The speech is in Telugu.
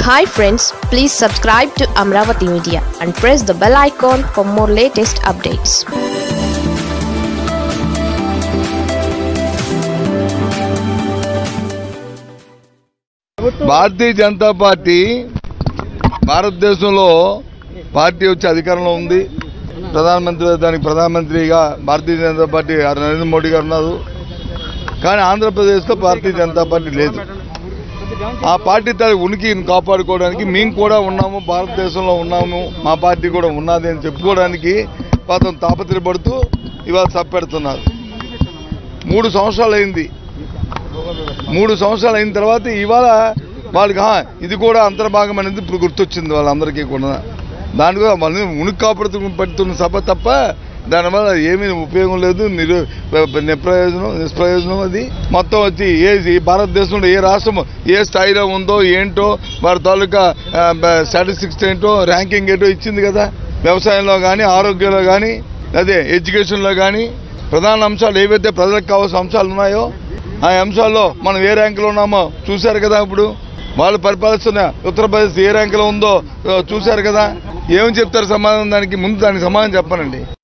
hi friends please subscribe to Amaravati media and press the bell icon for more latest updates Bharatiya Janata Party భారతదేశంలో పార్టీ వచ్చి అధికారంలో ఉంది ప్రధానమంత్రి దానికి ప్రధానమంత్రిగా భారతీయ జనతా పార్టీ నరేంద్ర మోడీ గారు ఉన్నారు కానీ ఆంధ్రప్రదేశ్లో భారతీయ జనతా పార్టీ లేదు ఆ పార్టీ తన ఉనికిని కాపాడుకోవడానికి మేము కూడా ఉన్నాము భారతదేశంలో ఉన్నాము మా పార్టీ కూడా ఉన్నది అని చెప్పుకోవడానికి పాతం తాపత్రయపడుతూ ఇవాళ సప్పెడుతున్నారు మూడు సంవత్సరాలు అయింది మూడు సంవత్సరాలు అయిన తర్వాత ఇవాళ వాళ్ళకి "ఆ, ఇది కూడా అంతర్భాగం అనేది ఇప్పుడు గుర్తొచ్చింది వాళ్ళందరికీ కూడా దాని కూడా మళ్ళీ ఉనికి కాపాడుతూ పడుతున్న సభ తప్ప దానివల్ల ఏమీ ఉపయోగం లేదు నిరు నిప్రయోజనం నిష్ప్రయోజనం అది మొత్తం వచ్చి ఏ ఈ భారతదేశంలో ఏ రాష్ట్రం ఏ స్థాయిలో ఉందో ఏంటో వారి తాలూకా స్టాటిస్టిక్స్ ఏంటో ర్యాంకింగ్ ఏంటో ఇచ్చింది కదా వ్యవసాయంలో కానీ ఆరోగ్యంలో కానీ అదే ఎడ్యుకేషన్లో కానీ ప్రధాన అంశాలు ఏవైతే ప్రజలకు కావాల్సిన అంశాలు ఉన్నాయో ఆ అంశాల్లో మనం ఏ ర్యాంకులో ఉన్నామో చూశారు కదా ఇప్పుడు వాళ్ళు పరిపాలిస్తున్న ఉత్తరప్రదేశ్ ఏ ర్యాంకులో ఉందో ఆ, చూశారు కదా ఏమని చెప్తారు సమాధానం దానికి ముందు దానికి సమాధానం చెప్పనండి